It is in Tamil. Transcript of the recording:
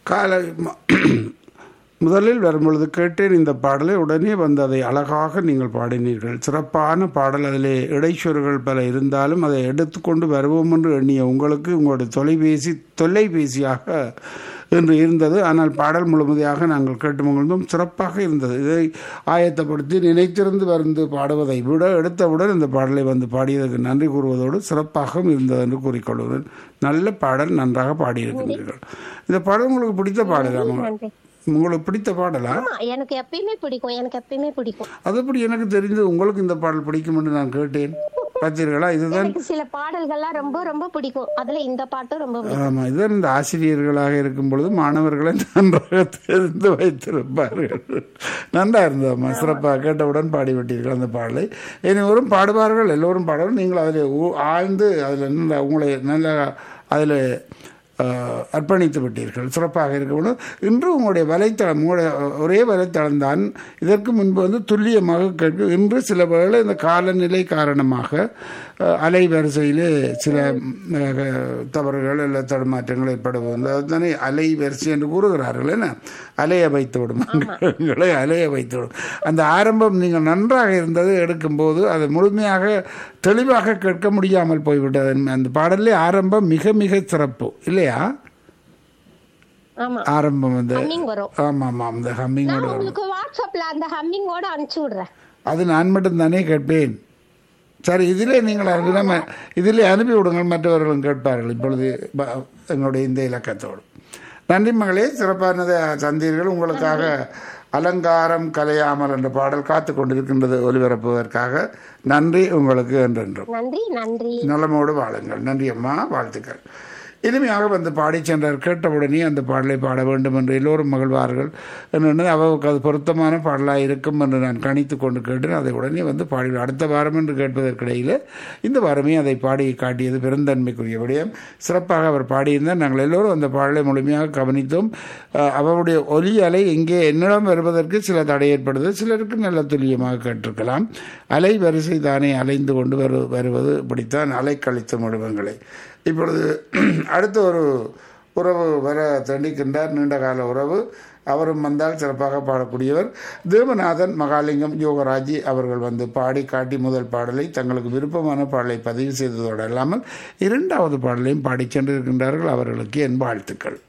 கால ம- முதலில் வரும்பொழுது கேட்டேன் இந்த பாடலை உடனே வந்து அதை அழகாக நீங்கள் பாடினீர்கள் சிறப்பான பாடல் அதிலே இடைச்சொல்கள் பல இருந்தாலும் அதை எடுத்துக்கொண்டு வருவோம் என்று எண்ணிய உங்களுக்கு உங்களுடைய தொலைபேசி தொல்லைபேசியாக என்று இருந்தது ஆனால் பாடல் முழுமையாக நாங்கள் கேட்டு மகிழ்ந்தோம் சிறப்பாக இருந்தது இதை ஆயத்தப்படுத்தி நினைத்திருந்து வந்து பாடுவதை விட எடுத்தவுடன் இந்த பாடலை வந்து பாடியதற்கு நன்றி கூறுவதோடு சிறப்பாகவும் இருந்தது என்று கூறிக்கொள்கிறேன் நல்ல பாடல் நன்றாக பாடியிருக்கின்றீர்கள் இந்த பாடல் உங்களுக்கு பிடித்த பாடலாமா நன்றி உங்களுக்கு பிடித்த பாடலா ஆமா எனக்கு எப்பயுமே பிடிக்கும் எனக்கு எப்பயுமே பிடிக்கும் அதுபடி எனக்கு தெரிந்து உங்களுக்கு இந்த பாடல் பிடிக்கும் என்று நான் கேட்டேன் பார்த்தீர்களா இதுதான் எனக்கு சில பாடல்கள்லாம் ரொம்ப ரொம்ப பிடிக்கும் அதுல இந்த பாட்டும் ரொம்ப பிடிக்கும் ஆமாம் இதுதான் இந்த ஆசிரியர்களாக இருக்கும் பொழுது மாணவர்களை நன்றாக தெரிந்து வைத்திருப்பார்கள் நன்றா இருந்ததம்மா சிறப்பாக கேட்டவுடன் பாடிவிட்டீர்கள் அந்த பாடலை இனிவரும் பாடுவார்கள் எல்லோரும் பாடுவார்கள் நீங்கள் அதில் ஊ- ஆழ்ந்து அதில் நல்ல உங்களை நல்ல அதில் அஹ், அர்ப்பணித்து விட்டீர்கள் சிறப்பாக இருக்கணும் இன்று உங்களுடைய வலைத்தளம் உங்களுடைய ஒரே வலைத்தளம் தான் இதற்கு முன்பு வந்து துல்லியமாக கேட்கும் இன்று சில வேளை இந்த காலநிலை காரணமாக அஹ், அலைவரிசையிலே சில அஹ், தவறுகள் அல்ல தடுமாற்றங்கள் ஏற்படுவது அதுதானே அலை வரிசை என்று கூறுகிறார்கள் என்ன அலைய வைத்து விடும் எங்களை அலைய வைத்து விடும் அந்த ஆரம்பம் நீங்கள் நன்றாக இருந்தது எடுக்கும்போது அது முழுமையாக தெளிவாக கேட்க முடியாமல் போய்விட்டது அந்த பாடலே ஆரம்பம் மிக மிக சிறப்பு இல்லையா ஆமா ஆரம்பம் வந்து ஹம்மிங் வரும் ஆமாம் ஆமாம் அந்த ஹம்மிங்கோட நான் வரும் உங்களுக்கு வாட்ஸ்அப்ல அந்த ஹம்மிங்கோட அனுப்பிச்சு விடுறேன் அது நான் மட்டும்தானே கேட்பேன் சரி இதிலே நீங்கள் அனுப்பி இதிலே அனுப்பி விடுங்கள் மற்றவர்களும் கேட்பார்கள் இப்பொழுது ப- எங்களுடைய இந்த இலக்கத்தோடு நன்றி மகளே சிறப்பானதை சந்தீர்கள் உங்களுக்காக அலங்காரம் கலையாமல் என்ற பாடல் காத்து கொண்டிருக்கின்றது ஒலிபரப்புவதற்காக நன்றி உங்களுக்கு என்றென்றும் நன்றி நன்றி நலமோடு வாழுங்கள் நன்றி அம்மா வாழ்த்துக்கள் இனிமையாக வந்து பாடி சென்றார் கேட்டவுடனே அந்த பாடலை பாட வேண்டும் என்று எல்லோரும் மகிழ்வார்கள் என்று அவருக்கு அது பொருத்தமான பாடலாக இருக்கும் என்று நான் கணித்து கொண்டு கேட்டேன் அதை உடனே வந்து பாடி அடுத்த வாரம் என்று கேட்பதற்கிடையில் இந்த வாரமே அதை பாடி காட்டியது பெருந்தன்மைக்குரிய விடயம் சிறப்பாக அவர் பாடியிருந்தார் நாங்கள் எல்லோரும் அந்த பாடலை முழுமையாக கவனித்தோம் அஹ், அவருடைய ஒலி அலை இங்கே என்னிடம் வருவதற்கு சில தடை ஏற்படுது சிலருக்கு நல்ல துல்லியமாக கேட்டிருக்கலாம் அலை வரிசை தானே அலைந்து கொண்டு வரு வருவது இப்படித்தான் அலை கழித்த முழுவங்களை இப்பொழுது அடுத்த ஒரு உறவு வர தண்டிக்கின்றார் நீண்டகால உறவு அவரும் வந்தால் சிறப்பாக பாடக்கூடியவர் தேவநாதன் மகாலிங்கம் யோகராஜி அவர்கள் வந்து பாடி காட்டி முதல் பாடலை தங்களுக்கு விருப்பமான பாடலை பதிவு செய்ததோடு அல்லாமல் இரண்டாவது பாடலையும் பாடிச் சென்றிருக்கின்றார்கள் அவர்களுக்கு என் வாழ்த்துக்கள்